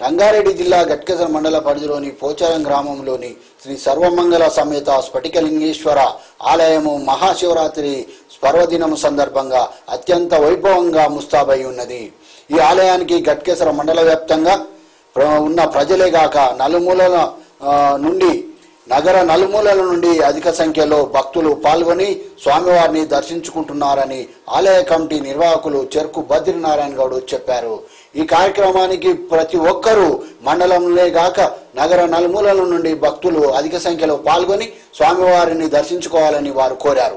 రంగారెడ్డి జిల్లా గట్కేసర మండల పరిధిలోని పోచారం గ్రామంలోని శ్రీ సర్వమంగళ సమేత స్ఫటికలింగేశ్వర ఆలయము మహాశివరాత్రి పర్వదినము సందర్భంగా అత్యంత వైభవంగా ముస్తాబై ఉన్నది ఈ ఆలయానికి గట్కేసర మండల వ్యాప్తంగా ప్ర- ఉన్న ప్రజలే గాక నలుమూలల ఆ, నుండి నగర నలుమూలల నుండి అధిక సంఖ్యలో భక్తులు పాల్గొని స్వామివారిని దర్శించుకుంటున్నారని ఆలయ కమిటీ నిర్వాహకులు చెరుకు బద్రీనారాయణ గౌడ్ చెప్పారు ఈ కార్యక్రమానికి ప్రతి ఒక్కరూ మండలంలో గాక నగర నలుమూలల నుండి భక్తులు అధిక సంఖ్యలో పాల్గొని స్వామివారిని దర్శించుకోవాలని వారు కోరారు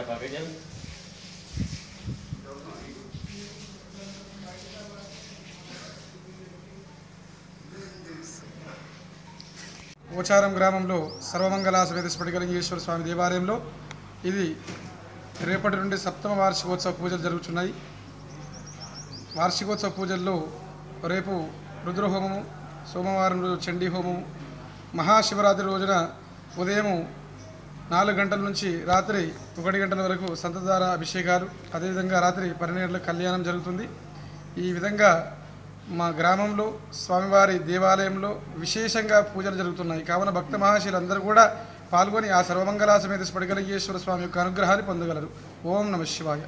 పోచారం గ్రామంలో సర్వమంగళ సమేత స్ఫటికలింగేశ్వర స్వామి దేవాలయంలో ఇది రేపటి నుండి సప్తమ వార్షికోత్సవ పూజలు జరుగుతున్నాయి వార్షికోత్సవ పూజల్లో రేపు రుద్రహోమము సోమవారం రోజు చండీ హోమము మహాశివరాత్రి రోజున ఉదయం నాలుగు గంటల నుంచి రాత్రి ఒకటి గంటల వరకు సంతధార అభిషేకాలు అదేవిధంగా రాత్రి పన్నెండు గంటల కళ్యాణం జరుగుతుంది ఈ విధంగా మా గ్రామంలో స్వామివారి దేవాలయంలో విశేషంగా పూజలు జరుగుతున్నాయి కావున భక్త మహాశీలందరూ కూడా పాల్గొని ఆ సర్వమంగళ సమేత స్ఫటికలింగేశ్వర స్వామి యొక్క అనుగ్రహాన్ని పొందగలరు ఓం నమ శివాయ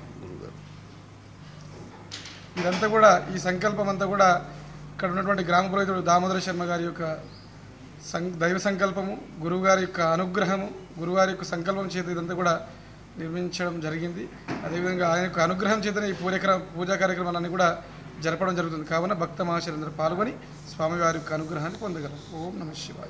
ఇదంతా కూడా ఈ సంకల్పం అంతా కూడా ఇక్కడ ఉన్నటువంటి గ్రామ పురోహితుడు దామోదర శర్మ గారి యొక్క సం దైవ సంకల్పము గురువుగారి యొక్క అనుగ్రహము గురువుగారి యొక్క సంకల్పం చేత ఇదంతా కూడా నిర్మించడం జరిగింది అదేవిధంగా ఆయన యొక్క అనుగ్రహం చేతనే ఈ పూజ పూజా కార్యక్రమాలన్నీ కూడా జరపడం జరుగుతుంది కావున భక్త మహాశయులందరూ పాల్గొని స్వామివారి యొక్క అనుగ్రహాన్ని పొందగలరు ఓం నమ శివాయ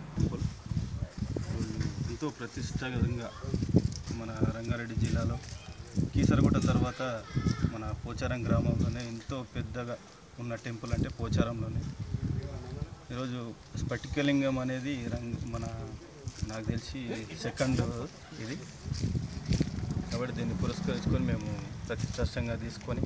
ఎంతో ప్రతిష్టాగతంగా మన రంగారెడ్డి జిల్లాలో కీసరగుట్ట తర్వాత మన పోచారం గ్రామంలోనే ఎంతో పెద్దగా ఉన్న టెంపుల్ అంటే పోచారంలోనే ఈరోజు స్ఫటికలింగం అనేది రంగ్ మన నాకు తెలిసి సెకండ్ ఇది కాబట్టి దీన్ని పురస్కరించుకొని మేము ప్రతిష్టాష్టంగా తీసుకొని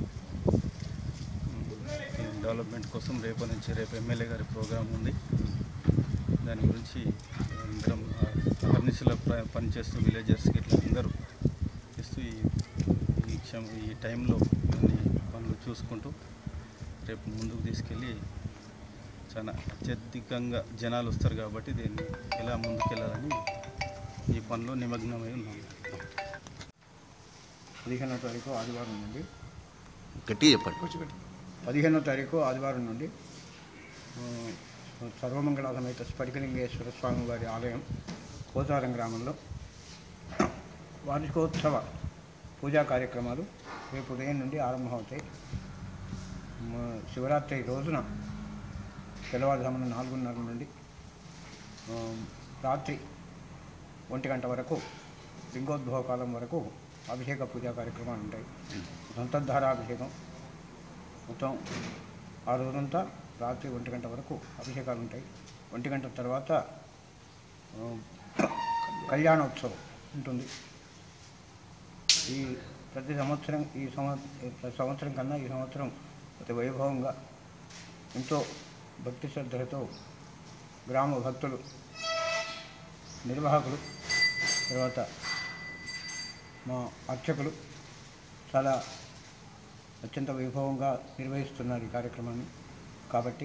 ఉమ్, డెవలప్మెంట్ కోసం రేపు నుంచి రేపు ఎమ్మెల్యే గారి ప్రోగ్రాం ఉంది దాని గురించి అందరం ఫర్నిచర్లో పనిచేస్తూ విలేజర్స్కి ఇట్లా అందరూ చేస్తూ ఈ ఈ క్షమ ఈ టైంలో అన్ని పనులు చూసుకుంటూ రేపు ముందుకు తీసుకెళ్ళి చాలా అత్యధికంగా జనాలు వస్తారు కాబట్టి దీన్ని ఎలా ముందుకెళ్ళాలని ఈ పనిలో నిమగ్నమై ఉన్నాము పదిహేనో తారీఖు ఆదివారం నుండి గట్టిగా చెప్పండి పదిహేనో తారీఖు ఆదివారం నుండి ఆ, సర్వమంగళ సమేత స్ఫటికలింగేశ్వర స్వామి వారి ఆలయం కోసారం గ్రామంలో వార్షికోత్సవ పూజా కార్యక్రమాలు రేపు ఉదయం నుండి ఆరంభమవుతాయి మ- శివరాత్రి రోజున తెల్లవారుజామున నాలుగున్నర నుండి ఆ, రాత్రి ఒంటి గంట వరకు లింగోద్భవ కాలం వరకు అభిషేక పూజా కార్యక్రమాలు ఉంటాయి సంతద్ధారాభిషేకం మొత్తం ఆ రోజంతా రాత్రి ఒంటి గంట వరకు అభిషేకాలు ఉంటాయి ఒంటి గంట తర్వాత ఆ, కళ్యాణోత్సవం ఉంటుంది ఈ ప్రతి సంవత్సరం ఈ సంవ- ప్రతి సంవత్సరం కన్నా ఈ సంవత్సరం అతి వైభవంగా ఎంతో భక్తి శ్రద్ధలతో గ్రామ భక్తులు నిర్వాహకులు తర్వాత మా అర్చకులు చాలా అత్యంత వైభవంగా నిర్వహిస్తున్నారు ఈ కార్యక్రమాన్ని కాబట్టి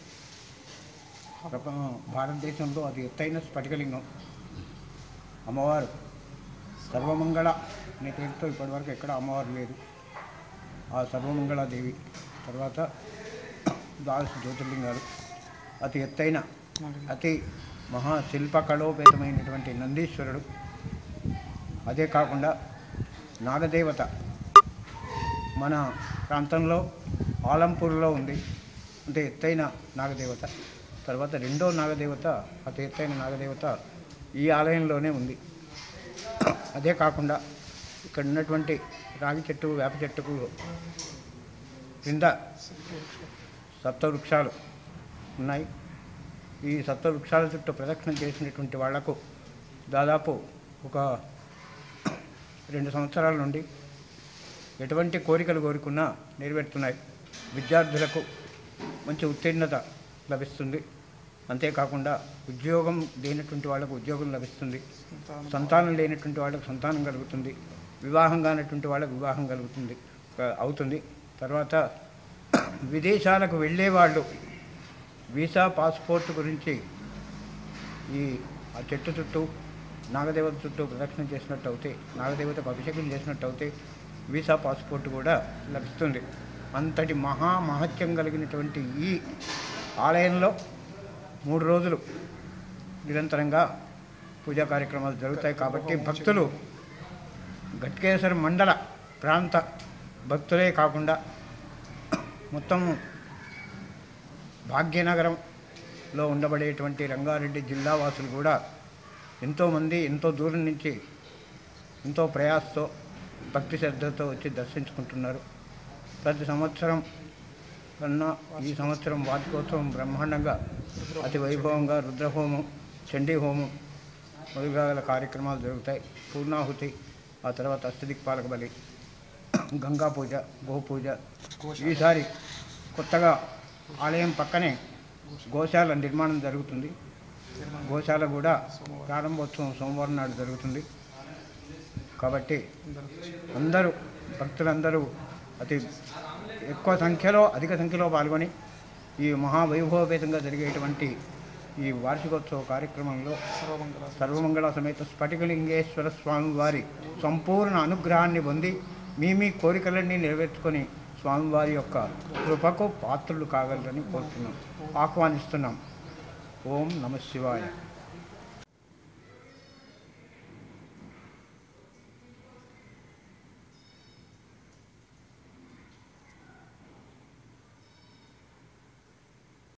ప్రప- భారతదేశంలో అతి ఎత్తైన స్ఫటికలింగం అమ్మవారు సర్వమంగళ అనే పేరుతో ఇప్పటివరకు ఎక్కడ అమ్మవారు లేదు ఆ సర్వమంగళాదేవి తర్వాత ద్వాదశ జ్యోతిర్లింగాలు అతి ఎత్తైన అతి మహాశిల్పకళోపేతమైనటువంటి నందీశ్వరుడు అదే కాకుండా నాగదేవత మన ప్రాంతంలో ఆలంపూర్లో ఉంది అంటే ఎత్తైన నాగదేవత తర్వాత రెండో నాగదేవత అతి ఎత్తైన నాగదేవత ఈ ఆలయంలోనే ఉంది అదే కాకుండా ఇక్కడ ఉన్నటువంటి రాగి చెట్టు వేప చెట్టుకు కింద సప్త వృక్షాలు ఉన్నాయి ఈ సప్త వృక్షాల చుట్టూ ప్రదక్షిణ చేసినటువంటి వాళ్లకు దాదాపు ఒక రెండు సంవత్సరాల నుండి ఎటువంటి కోరికలు కోరుకున్నా నెరవేరుతున్నాయి విద్యార్థులకు మంచి ఉత్తీర్ణత లభిస్తుంది అంతేకాకుండా ఉద్యోగం లేనటువంటి వాళ్ళకు ఉద్యోగం లభిస్తుంది సంతానం లేనటువంటి వాళ్ళకు సంతానం కలుగుతుంది వివాహం కానటువంటి వాళ్ళకు వివాహం కలుగుతుంది ఆ, అవుతుంది తర్వాత విదేశాలకు వెళ్ళేవాళ్ళు వీసా పాస్పోర్ట్ గురించి ఈ ఆ చెట్టు చుట్టూ నాగదేవత చుట్టూ ప్రదక్షిణ చేసినట్టు అవుతే నాగదేవతకు అభిషేకం చేసినట్టు అవుతే వీసా పాస్పోర్ట్ కూడా లభిస్తుంది అంతటి మహా మహత్యం కలిగినటువంటి ఈ ఆలయంలో మూడు రోజులు నిరంతరంగా పూజా కార్యక్రమాలు జరుగుతాయి కాబట్టి భక్తులు గట్కేశ్వర మండల ప్రాంత భక్తులే కాకుండా మొత్తం భాగ్యనగరంలో ఉండబడేటువంటి రంగారెడ్డి జిల్లా వాసులు కూడా ఎంతోమంది ఎంతో దూరం నుంచి ఎంతో ప్రయాసతో భక్తి శ్రద్ధతో వచ్చి దర్శించుకుంటున్నారు ప్రతి సంవత్సరం కన్నా ఈ సంవత్సరం వార్షికోత్సవం బ్రహ్మాండంగా అతి వైభవంగా రుద్రహోమం చండీ హోమం మొదలుగా కార్యక్రమాలు జరుగుతాయి పూర్ణాహుతి ఆ తర్వాత అష్టదిక్పాలక బలి గంగా పూజ గోపూజ ఈసారి కొత్తగా ఆలయం పక్కనే గోశాల నిర్మాణం జరుగుతుంది గోశాల కూడా ప్రారంభోత్సవం సోమవారం నాడు జరుగుతుంది కాబట్టి అందరూ భక్తులందరూ అతి ఎక్కువ సంఖ్యలో అధిక సంఖ్యలో పాల్గొని ఈ మహావైభవపేతంగా జరిగేటువంటి ఈ వార్షికోత్సవ కార్యక్రమంలో సర్వమంగళ సమేత స్ఫటికలింగేశ్వర స్వామి వారి సంపూర్ణ అనుగ్రహాన్ని పొంది మీ మీ కోరికలన్నీ నెరవేర్చుకొని స్వామివారి యొక్క కృపకు పాత్రులు కాగలరని కోరుతున్నాం ఆహ్వానిస్తున్నాం ఓం నమ శివాయ